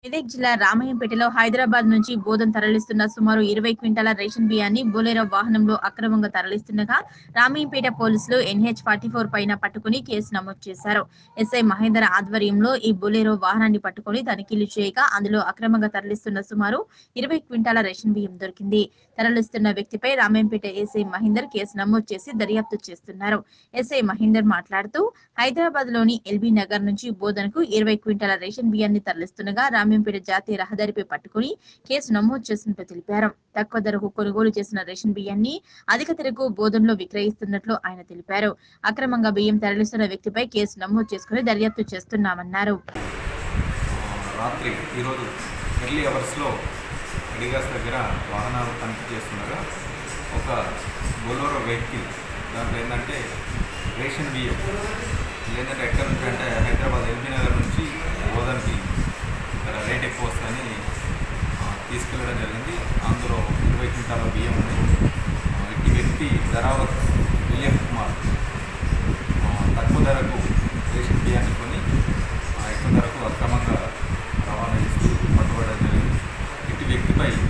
మెదక్ జిల్లా రామయ్యంపేటలో హైదరాబాద్ నుంచి బోధన్ తరలిస్తున్న సుమారు ఇరవై క్వింటాల రేషన్ బియ్యాన్ని బొలెరో వాహనంలో అక్రమంగా తరలిస్తుండగా రామయ్యంపేట పోలీసులు ఎన్హెచ్ ఫార్టీ ఫోర్ పైన పట్టుకుని కేసు నమోదు చేశారు ఎస్ఐ మహేందర్ ఆధ్వర్యంలో ఈ బొలెరో వాహనాన్ని పట్టుకుని తనిఖీలు చేయగా అందులో అక్రమంగా తరలిస్తున్న సుమారు ఇరవై క్వింటాల రేషన్ బియ్యం దొరికింది తరలిస్తున్న వ్యక్తిపై రామయ్యంపేట ఎస్ఐ మహేందర్ కేసు నమోదు చేసి దర్యాప్తు చేస్తున్నారు ఎస్ఐ మహేందర్ మాట్లాడుతూ హైదరాబాద్ లోని ఎల్బీ నగర్ నుంచి బోధనకు ఇరవై క్వింటాల రేషన్ బియ్యాన్ని తరలిస్తుండగా రామ్యంపేట జాతీయ రహదారిపై పట్టుకుని కేసు నమోదు చేసినట్లు తెలిపారు తక్కువ ధరకు కొనుగోలు చేసిన రేషన్ బియ్యాన్ని అధిక ధరకు బోధనలో విక్రయిస్తున్నట్లు ఆయన తెలిపారు అక్రమంగా బియ్యం తరలిస్తున్న వ్యక్తిపై కేసు నమోదు చేసుకుని దర్యాప్తు చేస్తున్నామన్నారు రాత్రి ఈరోజు ఎర్లీ అవర్స్లో అడిగాస్ దగ్గర వాహనాలు తనిఖీ చేస్తుండగా ఒక బొలోరో వెహికల్ దాంట్లో ఏంటంటే రేషన్ బియ్యం లేదంటే ఎక్కడి నుంచి అంటే హైదరాబాద్ ఎల్బీ నగర్ నుంచి బోధన్కి ఇక్కడ రేట్ ఎక్కువ వస్తుందని ఆ, తీసుకెళ్ళడం జరిగింది అందులో ఇరవై క్వింటాల బియ్యం ఉన్నాయి ఆ, ఈ వ్యక్తి ధరావత్ విలియం కుమార్ ఆ, తక్కువ ధరకు రేషన్ బియ్యాన్ని కొని ఆ, ఎక్కువ ధరకు అక్రమంగా రవాణా చేస్తూ పట్టుబడడం జరిగింది ఇటు వ్యక్తిపై